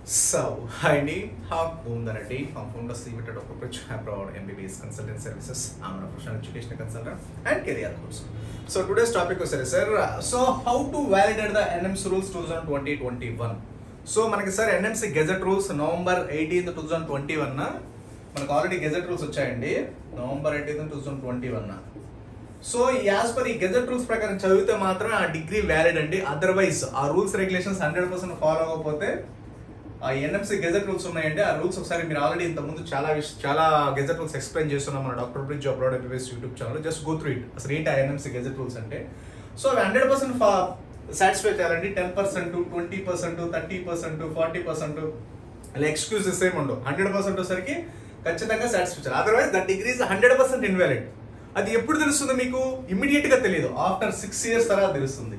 So, hi అండి హాక్ ఉందనండి మా ఫౌండర్ సీవిటెడ్ ఒక ప్రిచ్ అబ్రాడ్ ఎంబీబీఎస్ కన్సల్టెంట్ సర్వీసెస్ ఆమె professional education consultant and career course so today's topic వచ్చారు sir so how to validate the NMC rules two thousand twenty twenty one so మనకి sir NMC gazette rules November eighteenth two thousand twenty one మనకు already gazette rules వచ్చాయండి November eighteenth two thousand twenty one so as per ఈ gazette rules ప్రకారం చదివితే మాత్రమే ఆ degree valid అండి otherwise ఆ rules regulations hundred percent follow అవ్వకపోతే ఆ ఎన్ఎంసీ గెజెట్ రూల్స్ ఉన్నాయండి ఆ రూల్స్ ఒకసారి మీరు ఆల్రెడీ ఇంత ముందు చాలా విష- చాలా గెజెట్ రూల్స్ ఎక్స్ప్లెయిన్ చేస్తున్నాం మన doctor bridge upload MBBS YouTube channel just go through it అసలు ఏంటి ఆ ఎన్ఎంసీ గెజెట్ రూల్స్ అంటే సో అవి హండ్రెడ్ పర్సెంట్ సాటిస్ఫై చేయాలండి ten percent twenty percent thirty percent forty percent అలా ఎక్స్క్యూజెస్ ఏమి ఉండవు హండ్రెడ్ పర్సెంట్ వచ్చేసరికి ఖచ్చితంగా సాటిస్ఫై చేయాలి otherwise that degree is hundred percent invalid అది ఎప్పుడు తెలుస్తుంది మీకు ఇమ్మీడియట్ గా తెలియదు ఆఫ్టర్ సిక్స్ ఇయర్స్ తర్వాత తెలుస్తుంది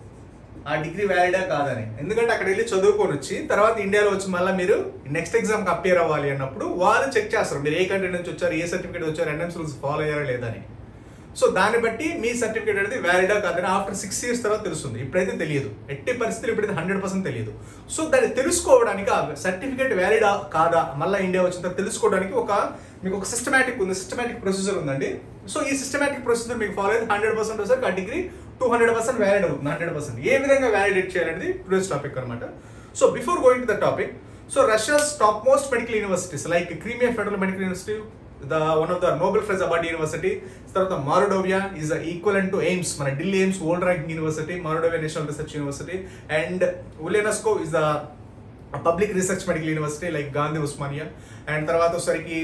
ఆ డిగ్రీ వ్యాలిడా కాదని ఎందుకంటే అక్కడ వెళ్ళి చదువుకొని వచ్చి తర్వాత ఇండియాలో వచ్చి మళ్ళీ మీరు నెక్స్ట్ ఎగ్జామ్కి అపియర్ అవ్వాలి అన్నప్పుడు వాళ్ళు చెక్ చేస్తారు మీరు ఏ కంట్రీ నుంచి వచ్చారు ఏ సర్టిఫికేట్ వచ్చారు ఎన్ఎంసీ రూల్స్ ఫాలో అయ్యారా లేదని సో దాన్ని బట్టి మీ సర్టిఫికేట్ అనేది వ్యాలిడా కాదని ఆఫ్టర్ సిక్స్ ఇయర్స్ తర్వాత తెలుస్తుంది ఇప్పుడైతే తెలియదు ఎట్టి పరిస్థితులు ఇప్పుడైతే హండ్రెడ్ పర్సెంట్ తెలియదు సో దాన్ని తెలుసుకోవడానికి ఆ సర్టిఫికేట్ వ్యాలిడా కాదా మళ్ళీ ఇండియా వచ్చిన తర్వాత తెలుసుకోవడానికి ఒక మీకు ఒక సిస్టమేటిక్ ఉంది సిస్టమేటిక్ ప్రొసీజర్ ఉందండి సో ఈ సిస్టమేటిక్ ప్రొసీజర్ మీకు ఫాలో అయితే హండ్రెడ్ పర్సెంట్ వచ్చేసరికి ఆ degree two hundred percent valid అవుతుంది హండ్రెడ్ పర్సెంట్ ఏ విధంగా వ్యాలిడేట్ చేయాలనేది టుడేస్ టాపిక్ అనమాట so before going to the topic so Russia's top most medical universities like Crimea federal medical university the one of the Nobel prize award university తర్వాత Mordovia is equal to AIIMS మన Delhi AIIMS world ranking university మారోడోవియా national research university and Ulyanovsk is the public research medical university like Gandhi Osmania and తర్వాత వచ్చరికి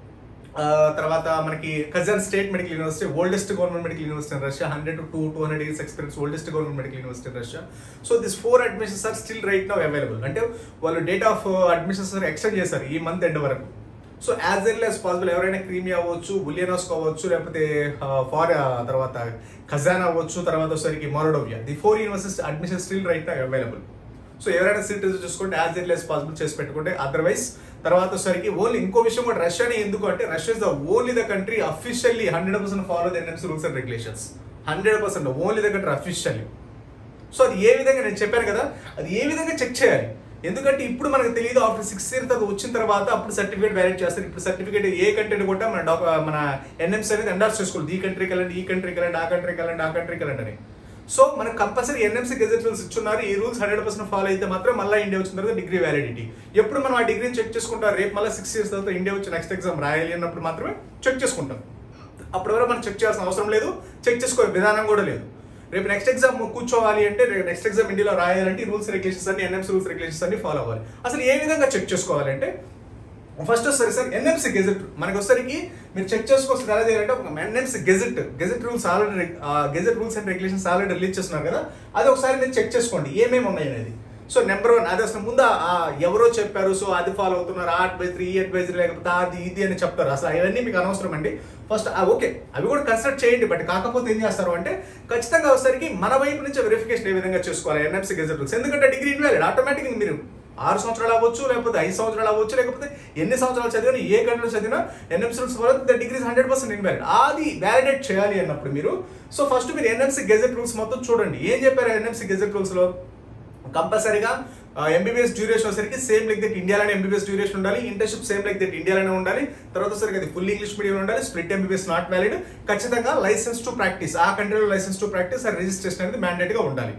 ఆ, తర్వాత మనకి Kazan state medical university oldest government medical university in Russia hundred to two two hundred years experience oldest government medical university in Russia so this four admissions are still right now available అంటే వాళ్ళు date of admissions extend చేశారు ఈ month end వరకు so as early as possible ఎవరైనా creamy అవ్వచ్చు Ulyanovsk అవ్వచ్చు లేకపోతే far తర్వాత ఖజానా అవ్వచ్చు తర్వాత వచ్చేసరికి Mordovia the four universities admission still right now available so ఎవరైనా సీట్ రిజర్వ్ చేసుకుంటే యాజ్ ఎర్లీ యాజ్ పాసిబుల్ చేసి పెట్టుకుంటే అదర్వైజ్ తర్వాత వచ్చేసరికి ఓన్లీ ఇంకో విషయం కూడా రష్యాని ఎందుకు అంటే Russia is the only the country officially hundred percent follow the NMC rules and regulations hundred percent only the country officially so అది ఏ విధంగా నేను చెప్పాను కదా అది ఏ విధంగా చెక్ చేయాలి ఎందుకంటే ఇప్పుడు మనకు తెలియదు ఆఫ్టర్ సిక్స్ ఇయర్ తర్వాత వచ్చిన తర్వాత అప్పుడు సర్టిఫికేట్ వ్యాలిడ్ చేస్తారు ఇప్పుడు సర్టిఫికేట్ ఏ కంట్రీ కూడా మన డాక్ మన ఎన్ఎంసీ అనేది ఎండార్స్ చేసుకోవాలి ఈ కంట్రీకి వెళ్ళండి ఈ కంట్రీకి వెళ్ళండి ఆ కంట్రీకి వెళ్ళండి ఆ కంట్రీకి వెళ్ళండి అని సో మనకు కంపల్సరీ ఎన్ఎంసీ గెజెట్ రూల్స్ ఇచ్చున్నారు ఈ రూల్స్ హండ్రెడ్ పర్సెంట్ ఫాలో అయితే మాత్రం మళ్ళీ ఇండియా వచ్చిన తర్వాత డిగ్రీ వ్యాలిడిటీ ఎప్పుడు మనం ఆ డిగ్రీని చెక్ చేసుకుంటాం రేపు మళ్ళీ సిక్స్ ఇయర్స్ తర్వాత ఇండియా వచ్చి నెక్స్ట్ ఎగ్జామ్ రాయాలి అన్నప్పుడు మాత్రమే చెక్ చేసుకుంటాం అప్పటి వరకు మనం చెక్ చేయాల్సిన అవసరం లేదు చెక్ చేసుకో విధానం కూడా లేదు రేపు నెక్స్ట్ ఎగ్జామ్ కూర్చోవాలి అంటే రేపు నెక్స్ట్ ఎగ్జామ్ ఇండియాలో రాయాలంటే రూల్స్ రెగ్యులేషన్స్ అన్ని ఎన్ఎంసీ రూల్స్ రెగ్యులేషన్స్ అన్ని ఫాలో అవ్వాలి అసలు ఏ విధంగా చెక్ చేసుకోవాలంటే ఫస్ట్ వస్తారు సార్ ఎన్ఎంసీ గెజెట్ మనకి వచ్చరికి మీరు చెక్ చేసుకోవాల్సిన ఎలా చేయాలంటే ఒక NMC gazette gazette rules already gazette rules and regulations already release చేస్తున్నారు కదా అది ఒకసారి మీరు చెక్ చేసుకోండి ఏమేమి ఉన్నాయి అనేది సో నెంబర్ వన్ అది అసలు ముందు ఆ ఎవరో చెప్పారు సో అది ఫాలో అవుతున్నారు ఆ అడ్వైజరీ ఈ అడ్వైజరీ లేకపోతే అది ఇది అని చెప్తారు అసలు అవన్నీ మీకు అనవసరం అండి ఫస్ట్ ఓకే అవి కూడా కన్సిడర్ చేయండి బట్ కాకపోతే ఏం చేస్తారు అంటే ఖచ్చితంగా వచ్చేసరికి మన వైపు నుంచి వెరిఫికేషన్ ఏ విధంగా చేసుకోవాలి ఎన్ఎంసీ గెజెట్ రూల్స్ ఎందుకంటే డిగ్రీ ఇన్వాలిడ్ ఆటోమేటిక్గా మీరు ఆరు సంవత్సరాలు అవ్వచ్చు లేకపోతే ఐదు సంవత్సరాలు అవ్వచ్చు లేకపోతే ఎన్ని సంవత్సరాలు చదివినా ఏ కంట్రీలో చదివినా NMC rules follow the degrees hundred percent invalid అది వ్యాలిడేట్ చేయాలి అన్నప్పుడు మీరు సో ఫస్ట్ మీరు ఎన్ఎంసీ గెజెట్ రూల్స్ మొత్తం చూడండి ఏం చెప్పారు ఎన్ఎంసీ గెజెట్ రూల్స్ లో కంపల్సరీగా ఎంబీబీఎస్ డ్యూరేషన్ వచ్చేసరికి సేమ్ లైక్ దట్ ఇండియాలోనే ఎంబీబీఎస్ డ్యూరేషన్ ఉండాలి ఇంటర్న్షిప్ సేమ్ లైక్ దట్ ఇండియాలోనే ఉండాలి తర్వాత వచ్చేసరికి అది ఫుల్ ఇంగ్లీష్ మీడియం ఉండాలి స్ప్లిట్ ఎంబీబీఎస్ నాట్ వ్యాలిడ్ ఖచ్చితంగా లైసెన్స్ టు ప్రాక్టీస్ ఆ కంట్రీలో లైసెన్స్ టు ప్రాక్టీస్ ఆ రిజిస్ట్రేషన్ అనేది మ్యాండేట్ గా ఉండాలి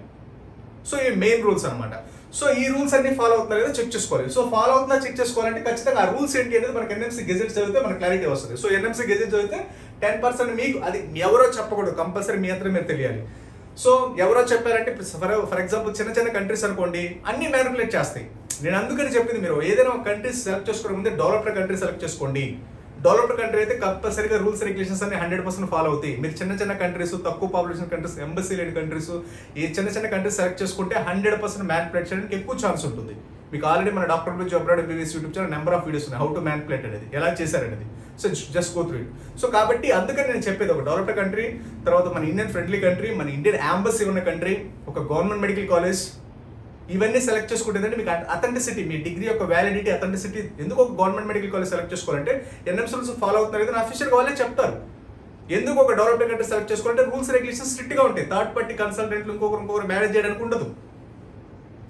సో ఈ మెయిన్ రూల్స్ అన్నమాట సో ఈ రూల్స్ అన్ని ఫాలో అవుతున్నారు లేదా చెక్ చేసుకోవాలి సో ఫాలో అవుతుందా చెక్ చేసుకోవాలంటే ఖచ్చితంగా ఆ రూల్స్ ఏంటి అనేది మనకి ఎన్ఎంసీ గెజెట్ చదివితే మనకి క్లారిటీ వస్తుంది సో ఎన్ఎంసీ గెజెట్ చదివితే టెన్ పర్సెంట్ మీకు అది ఎవరో చెప్పకూడదు కంపల్సరీ మీ అంతా మీరు తెలియాలి సో ఎవరో చెప్పారంటే ఫర్ ఫర్ ఎగ్జాంపుల్ చిన్న చిన్న కంట్రీస్ అనుకోండి అన్ని మ్యానిపులేట్ చేస్తాయి నేను అందుకని చెప్పింది మీరు ఏదైనా ఒక కంట్రీస్ సెలెక్ట్ చేసుకోవడం ముందే డెవలప్డ్ కంట్రీ సెలెక్ట్ చేసుకోండి డెవలప్డ్ కంట్రీ అయితే కంపల్సరీగా రూల్స్ రెగ్యులేషన్స్ అన్ని హండ్రెడ్ పర్సెంట్ ఫాలో అవుతాయి మీరు చిన్న చిన్న కంట్రీస్ తక్కువ పాపులేషన్ కంట్రీస్ ఎంబసీ లేని కంట్రీస్ ఈ చిన్న చిన్న కంట్రీస్ సెలెక్ట్ చేసుకుంటే హండ్రెడ్ పర్సెంట్ మ్యానిపులేట్ చేయడానికి ఎక్కువ ఛాన్స్ ఉంటుంది మీకు ఆల్రెడీ మన డాక్టర్ గురించి abroad MBBS YouTube channel number of videos ఉన్నాయి హౌ టు మ్యానిపులేట్ అనేది ఎలా చేశారనేది so just go through it so కాబట్టి అందుకని నేను చెప్పేది ఒక డెవలప్డ్ కంట్రీ తర్వాత మన ఇండియన్ ఫ్రెండ్లీ కంట్రీ మన ఇండియన్ అంబసీ ఉన్న కంట్రీ ఒక గవర్నమెంట్ మెడికల్ కాలేజ్ ఇవన్నీ సెలెక్ట్ చేసుకుంటే మీకు అథెంటిసిటీ మీ డిగ్రీ యొక్క వ్యాలిడిటీ అథెంటిసిటీ ఎందుకు ఒక గవర్నమెంట్ మెడికల్ కాలేజ్ సెలెక్ట్ చేసుకోవాలంటే ఎన్ఎంసీ రూల్స్ ఫాలో అవుతున్నారు కదా అఫీషియల్గా వాళ్ళే చెప్తారు ఎందుకు ఒక డెవలప్డ్ కంట్రీ సెలెక్ట్ చేసుకోవాలంటే రూల్స్ రెగ్యులేషన్స్ స్ట్రిక్ట్ గా ఉంటాయి థర్డ్ పార్టీ కన్సల్టెంట్లు ఇంకొకరు ఇంకొకరు మేనేజ్ చేయడానికి ఉండదు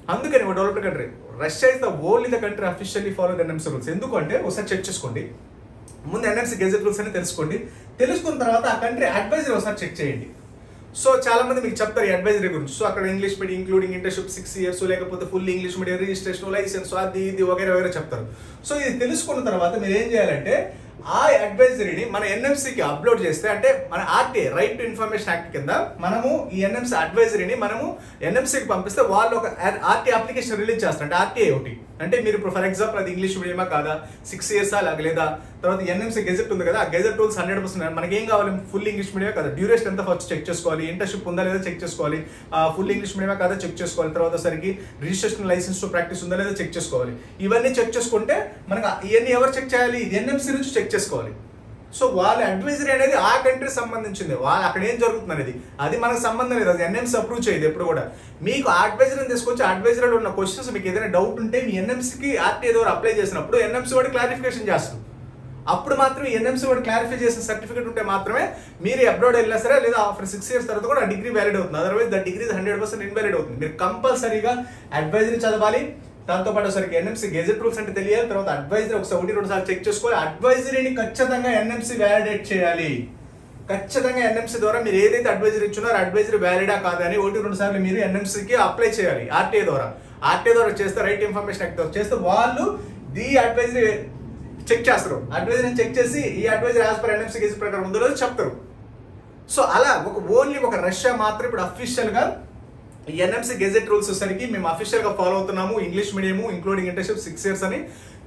అందుకని ఒక developed country Russia is the only the country officially follow the NMC rules ఎందుకంటే ఒకసారి చెక్ చేసుకోండి ముందు ఎన్ఎంసీ గెజెట్ రూల్స్ అని తెలుసుకోండి తెలుసుకున్న తర్వాత ఆ కంట్రీ అడ్వైజరీ ఒకసారి చెక్ చేయండి సో చాలా మంది మీకు చెప్తారు ఈ అడ్వైజరీ గురించి సో అక్కడ English medium including internship six years లేకపోతే full English medium registration licence అది ఇది వగేరే వగేరే చెప్తారు సో ఇది తెలుసుకున్న తర్వాత మీరు ఏం చేయాలంటే ఆ అడ్వైజరీని మన ఎన్ఎంసీకి అప్లోడ్ చేస్తే అంటే మన RTI right to information act కింద మనము ఈ ఎన్ఎంసీ అడ్వైజరీని మనము ఎన్ఎంసీకి పంపిస్తే వాళ్ళు ఒక ఆర్టీఐ అప్లికేషన్ రిలీజ్ చేస్తారు అంటే ఆర్టీఐ ఒకటి అంటే మీరు ఇప్పుడు ఫర్ ఎగ్జాంపుల్ అది ఇంగ్లీష్ మీడియమా కాదా సిక్స్ ఇయర్స్ లేదా తర్వాత ఎన్ఎంసీ గెజెట్ ఉంది కదా ఆ గెజెట్ రూల్స్ హండ్రెడ్ పర్సెంట్ మనకి ఏం కావాలి ఫుల్ ఇంగ్లీష్ మీడియం కదా డ్యూరేషన్ ఎంత ఫస్ట్ చెక్ చేసుకోవాలి ఇంటర్షిప్ ఉందా లేదా చెక్ చేసుకోవాలి ఫుల్ ఇంగ్లీష్ మీడియమా కాదా చెక్ చేసుకోవాలి తర్వాత సరికి రిజిస్ట్రేషన్ లైసెన్స్ టు ప్రాక్టీస్ ఉందా లేదా చెక్ చేసుకోవాలి ఇవన్నీ చెక్ చేసుకుంటే మనకు ఇవన్నీ ఎవరు చెక్ చేయాలి ఇది ఎన్ఎంసీ నుంచి చెక్ చేసుకోవాలి సో వాళ్ళ అడ్వైజరీ అనేది ఆ కంట్రీ సంబంధించింది వాళ్ళు అక్కడ ఏం జరుగుతుంది అనేది అది మనకు సంబంధం లేదు అది ఎన్ఎంసీ అప్రూవ్ చేయదు ఎప్పుడు కూడా మీకు అడ్వైజరీని తీసుకొచ్చి అడ్వైజరీలో ఉన్న క్వశ్చన్స్ మీకు ఏదైనా డౌట్ ఉంటే మీ ఎన్ఎంసీకి ఆర్టీఐ ద్వారా అప్లై చేసినప్పుడు ఎన్ఎంసీ వాడు క్లారిఫికేషన్ చేస్తారు అప్పుడు మాత్రం ఎన్ఎంసీ వాడు క్లారిఫై చేసిన సర్టిఫికేట్ ఉంటే మాత్రమే మీరు అబ్రాడ్ వెళ్ళినా సరే లేదా ఆఫ్టర్ సిక్స్ ఇయర్స్ తర్వాత కూడా ఆ డిగ్రీ వ్యాలిడ్ అవుతుంది otherwise the degree hundred percent invalid అవుతుంది మీరు కంపల్సరీగా అడ్వైజరీ చదవాలి దాంతో పాటు ఒకసారి ఎన్ఎంసీ గెజెట్ రూల్స్ అంటే తెలియాలి తర్వాత అడ్వైజరీ ఒకసారి ఒకటి రెండు సార్లు చెక్ చేసుకోవాలి అడ్వైజరీని ఖచ్చితంగా ఎన్ఎంసీ వ్యాలిడేట్ చేయాలి ఖచ్చితంగా ఎన్ఎంసీ ద్వారా మీరు ఏదైతే అడ్వైజరీ ఇచ్చున్నారో అడ్వైజరీ వ్యాలిడా కాదా అని ఒకటి రెండు సార్లు మీరు ఎన్ఎంసీకి అప్లై చేయాలి ఆర్టీఐ ద్వారా ఆర్టీఐ ద్వారా చేస్తే రైట్ ఇన్ఫర్మేషన్ యాక్ట్ ద్వారా చేస్తే వాళ్ళు ది అడ్వైజరీ చెక్ చేస్తారు అడ్వైజరీని చెక్ చేసి ఈ advisory as per NMC gazette ప్రకారం ఉందో లేదో చెప్తారు సో అలా ఒక ఓన్లీ ఒక రష్యా మాత్రం ఇప్పుడు అఫీషియల్ గా ఎన్ఎంసీ గెజెట్ రూల్స్ వచ్చేసరికి మేము అఫీషియల్ గా ఫాలో అవుతున్నాము English medium including internship six years అని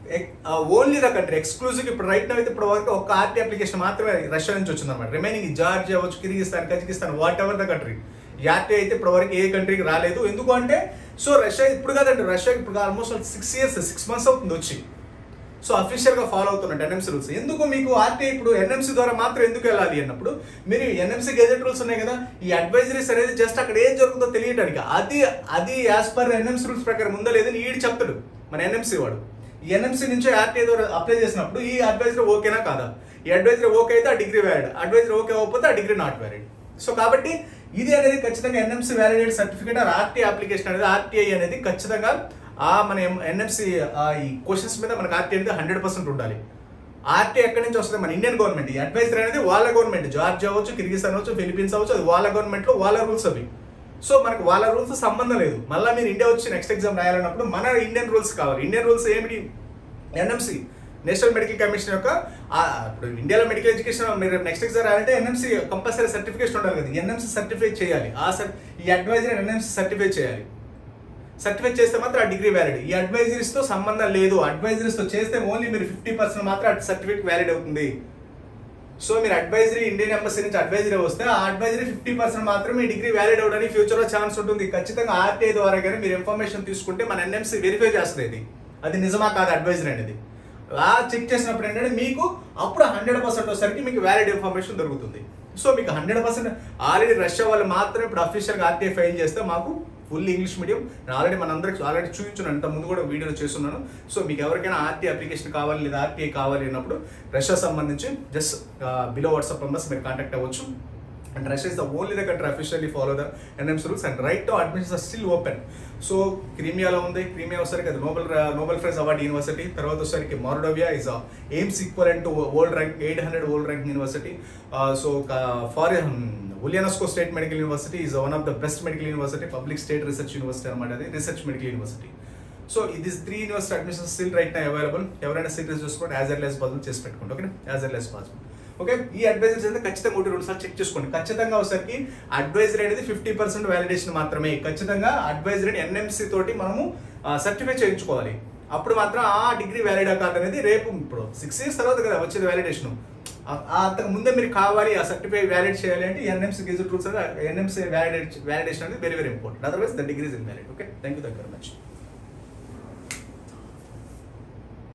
ఓన్లీ ద కంట్రీ ఎక్స్క్లూజివ్ ఇప్పుడు రైట్ అయితే ఇప్పుడు వరకు ఒక ఆర్టీ అప్లికేషన్ మాత్రమే రష్యా నుంచి వచ్చింది అనమాట రిమైనింగ్ జార్జియా అవ్వచ్చు Kyrgyzstan Kazakhstan whatever the country ఈ ఆర్టీ అయితే ఇప్పుడు వరకు ఏ కంట్రీకి రాలేదు ఎందుకు అంటే సో రష్యా ఇప్పుడు కాదండి రష్యా ఇప్పుడు almost six years six months అవుతుంది వచ్చి సో అఫీషియల్ గా ఫాలో అవుతున్నట్టు ఎన్ఎంసీ రూల్స్ ఎందుకు మీకు ఆర్టీఐ ఇప్పుడు ఎన్ఎంసీ ద్వారా మాత్రం ఎందుకు వెళ్ళాలి అన్నప్పుడు మీరు ఎన్ఎంసీ గెజెట్ రూల్స్ ఉన్నాయి కదా ఈ అడ్వైజరీస్ అనేది జస్ట్ అక్కడ ఏం జరుగుతుందో తెలియడానికి అది అది యాజ్ పర్ ఎన్ఎంసీ రూల్స్ ప్రకారం ఉందా లేదని ఈడు చెప్తాడు మన ఎన్ఎంసీ వాడు ఈ ఎన్ఎంసీ నుంచి ఆర్టీఐ ద్వారా అప్లై చేసినప్పుడు ఈ అడ్వైజరీ ఓకేనా కాదా ఈ అడ్వైజరీ ఓకే అయితే ఆ డిగ్రీ వ్యాలిడ్ అడ్వైజరీ ఓకే అవ్వకపోతే ఆ డిగ్రీ నాట్ వ్యాలిడ్ సో కాబట్టి ఇది అనేది ఖచ్చితంగా NMC validate certificate or RTI application అనేది ఆర్టీఐ అనేది ఖచ్చితంగా ఆ మన ఎన్ఎంసీ ఈ క్వశ్చన్స్ మీద మనకు ఆర్టీ అనేది హండ్రెడ్ పర్సెంట్ ఉండాలి ఆర్టీ ఎక్కడి నుంచి వస్తుంది మన ఇండియన్ గవర్నమెంట్ ఈ అడ్వైజర్ అనేది వాళ్ళ గవర్నమెంట్ జార్జియా అవ్వచ్చు కిర్గిస్తాన్ అవ్వచ్చు ఫిలిపీన్స్ అవ్వచ్చు అది వాళ్ళ గవర్నమెంట్ లో వాళ్ళ రూల్స్ అవి సో మనకు వాళ్ళ రూల్స్ సంబంధం లేదు మళ్ళీ మీరు ఇండియా వచ్చి నెక్స్ట్ ఎగ్జామ్ రాయాలన్నప్పుడు మన ఇండియన్ రూల్స్ కావాలి ఇండియన్ రూల్స్ ఏమిటి ఎన్ఎంసీ నేషనల్ మెడికల్ కమిషన్ యొక్క ఇప్పుడు ఇండియాలో మెడికల్ ఎడ్యుకేషన్ మీరు నెక్స్ట్ ఎగ్జామ్ రాయాలంటే ఎన్ఎంసీ కంపల్సరీ సర్టిఫికేషన్ ఉండాలి కదా ఎన్ఎంసీ సర్టిఫై చేయాలి ఆ ఈ అడ్వైజర్ ఎన్ఎంసీ సర్టిఫై చేయాలి సర్టిఫై చేస్తే మాత్రం ఆ డిగ్రీ వ్యాలిడ్ ఈ అడ్వైజరీస్ తో సంబంధం లేదు అడ్వైజరీస్ తో చేస్తే ఓన్లీ మీరు ఫిఫ్టీ పర్సెంట్ మాత్రం సర్టిఫికేట్ వ్యాలిడ్ అవుతుంది సో మీరు అడ్వైజరీ ఇండియన్ ఎంబసీ నుంచి అడ్వైజరీ వస్తే ఆ అడ్వైజరీ ఫిఫ్టీ పర్సెంట్ మాత్రమే ఈ డిగ్రీ వ్యాలిడ్ అవడానికి ఫ్యూచర్ లో ఛాన్స్ ఉంటుంది ఖచ్చితంగా ఆర్టీఐ ద్వారా కానీ మీరు ఇన్ఫర్మేషన్ తీసుకుంటే మన ఎన్ఎంసీ వెరిఫై చేస్తుంది ఇది అది నిజమా కాదు అడ్వైజరీ అనేది ఆ చెక్ చేసినప్పుడు ఏంటంటే మీకు అప్పుడు హండ్రెడ్ పర్సెంట్ వచ్చేసరికి మీకు వ్యాలిడ్ ఇన్ఫర్మేషన్ దొరుకుతుంది సో మీకు హండ్రెడ్ పర్సెంట్ ఆల్రెడీ రష్యా వాళ్ళు మాత్రమే ఇప్పుడు అఫీషియల్గా ఆర్టీఐ ఫైల్ చేస్తే మాకు ఫుల్ ఇంగ్లీష్ మీడియం నేను ఆల్రెడీ మనందరికి ఆల్రెడీ చూపించాను అంత ముందు కూడా వీడియోలో చేస్తున్నాను సో మీకు ఎవరికైనా ఆర్టీ అప్లికేషన్ కావాలి లేదా ఆర్టీఐ కావాలి అన్నప్పుడు రష్యా సంబంధించి జస్ట్ బిలో వాట్సాప్ నంబర్స్ మీరు కాంటాక్ట్ అవ్వచ్చు and Russia is the only the country officially follow the NMC rules and right to admissions are still open so క్రీమియాలో ఉంది క్రీమియా వచ్చేసరికి అది Nobel Nobel prize award university తర్వాత వచ్చేసరికి Mordovia is AIIMS equal to world rank eight hundred world rank university so far Ulyanovsk state medical university is one of the best medical university public state research university అనమాట అది research medical university so ఇది three university admission still right now available ఎవరైనా serious చూసుకోండి as early as possible చేసి పెట్టుకోండి okay as early as possible okay ఈ advisers అయితే ఖచ్చితంగా ఒకటి రెండు సార్లు చెక్ చేసుకోండి ఖచ్చితంగా ఒకసారికి అడ్వైజర్ అనేది ఫిఫ్టీ పర్సెంట్ వ్యాలిడేషన్ మాత్రమే ఖచ్చితంగా అడ్వైజర్ ఎన్ఎంసీ తోటి మనము సర్టిఫై చేయించుకోవాలి అప్పుడు మాత్రం ఆ డిగ్రీ వ్యాలిడ్ కాదు అనేది రేపు ఇప్పుడు సిక్స్ ఇయర్స్ తర్వాత కదా వచ్చేది వ్యాలిడేషన్ అంతకు ముందే మీరు కావాలి ఆ సర్టిఫై వ్యాలిడ్ చేయాలి అంటే NMC gazette rules NMC validate validation అనేది very very important otherwise the degrees invalid okay thank you thank you very much